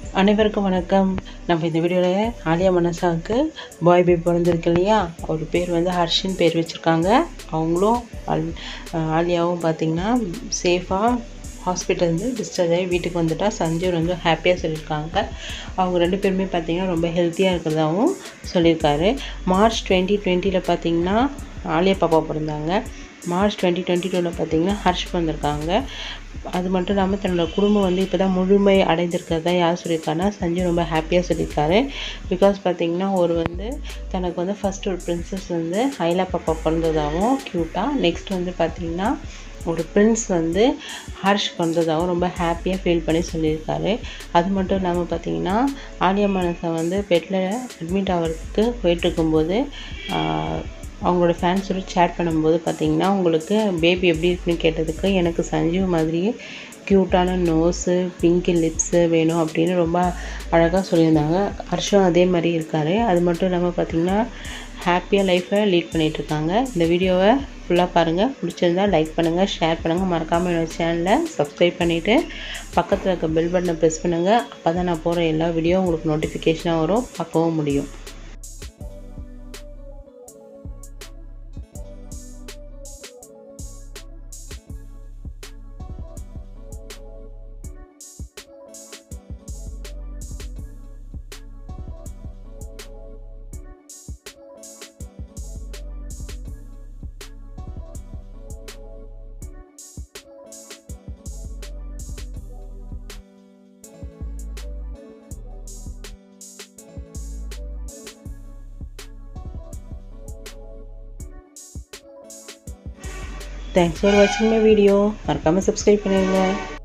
அனைவருக்கும் வணக்கம் நம்ம இந்த வீடியோவில் ஆலியா மனசாவுக்கு பாய் பேபி பிறந்திருக்கு இல்லையா அவர் பேர் வந்து ஹர்ஷின் பேர் வச்சுருக்காங்க அவங்களும் ஆல்- ஆலியாவும் பார்த்திங்கன்னா சேஃபாக ஹாஸ்பிட்டல்லேருந்து டிஸ்சார்ஜ் ஆகி வீட்டுக்கு வந்துட்டா சஞ்சீவ் வந்து ஹாப்பியாக சொல்லியிருக்காங்க அவங்க ரெண்டு பேருமே பார்த்திங்கன்னா ரொம்ப ஹெல்த்தியாக இருக்கிறதாவும் சொல்லியிருக்காரு மார்ச் டுவெண்ட்டி டுவெண்ட்டியில் பார்த்திங்கன்னா ஆலியா பாப்பா பிறந்தாங்க மார்ச் டுவெண்ட்டி டுவெண்ட்டி டூவில் பார்த்தீங்கன்னா ஹர்ஷ் வந்திருக்காங்க அது மட்டும் இல்லாமல் தன்னோட குடும்பம் வந்து இப்போ தான் முழுமை அடைந்திருக்கிறதா யார் சொல்லியிருக்காருன்னா சஞ்சய் ரொம்ப ஹாப்பியாக சொல்லியிருக்காரு பிகாஸ் பார்த்தீங்கன்னா ஒரு வந்து தனக்கு வந்து ஃபர்ஸ்ட் ஒரு பிரின்சஸ் வந்து ஐலா பாப்பா பிறந்ததாகவும் க்யூட்டாக நெக்ஸ்ட் வந்து பார்த்தீங்கன்னா ஒரு பிரின்ஸ் வந்து ஹர்ஷ் வந்ததாகவும் ரொம்ப ஹாப்பியாக ஃபீல் பண்ணி சொல்லியிருக்காரு அது மட்டும் இல்லாமல் பார்த்தீங்கன்னா ஆலியா மனசை வந்து பெட்டில் அட்மிட் ஆகிறதுக்கு போயிட்டுருக்கும்போது அவங்களோட ஃபேன்ஸோட சேட் பண்ணும்போது பார்த்தீங்கன்னா உங்களுக்கு பேபி எப்படி இருக்குன்னு கேட்டதுக்கு எனக்கு சஞ்சீவ் மாதிரியே க்யூட்டான நோஸு பிங்கி லிப்ஸு வேணும் அப்படின்னு ரொம்ப அழகாக சொல்லியிருந்தாங்க ஹர்ஷம் அதே மாதிரி இருக்கார் அது மட்டும் இல்லாமல் பார்த்தீங்கன்னா ஹாப்பியாக லைஃப்பை லீட் பண்ணிகிட்டு இருக்காங்க இந்த வீடியோவை ஃபுல்லாக பாருங்கள் பிடிச்சிருந்தா லைக் பண்ணுங்கள் ஷேர் பண்ணுங்கள் மறக்காமல் என்னோட சேனலை சப்ஸ்கிரைப் பண்ணிவிட்டு பக்கத்தில் இருக்க பெல் பட்டனை ப்ரெஸ் பண்ணுங்கள் அப்போ தான் நான் போகிற எல்லா வீடியோ உங்களுக்கு நோட்டிஃபிகேஷனாக வரும் பார்க்கவும் முடியும் தேங்க்ஸ் ஃபார் வாட்சிங் மை வீடியோ மறக்காமல் சப்ஸ்கிரைப் பண்ணிடுங்க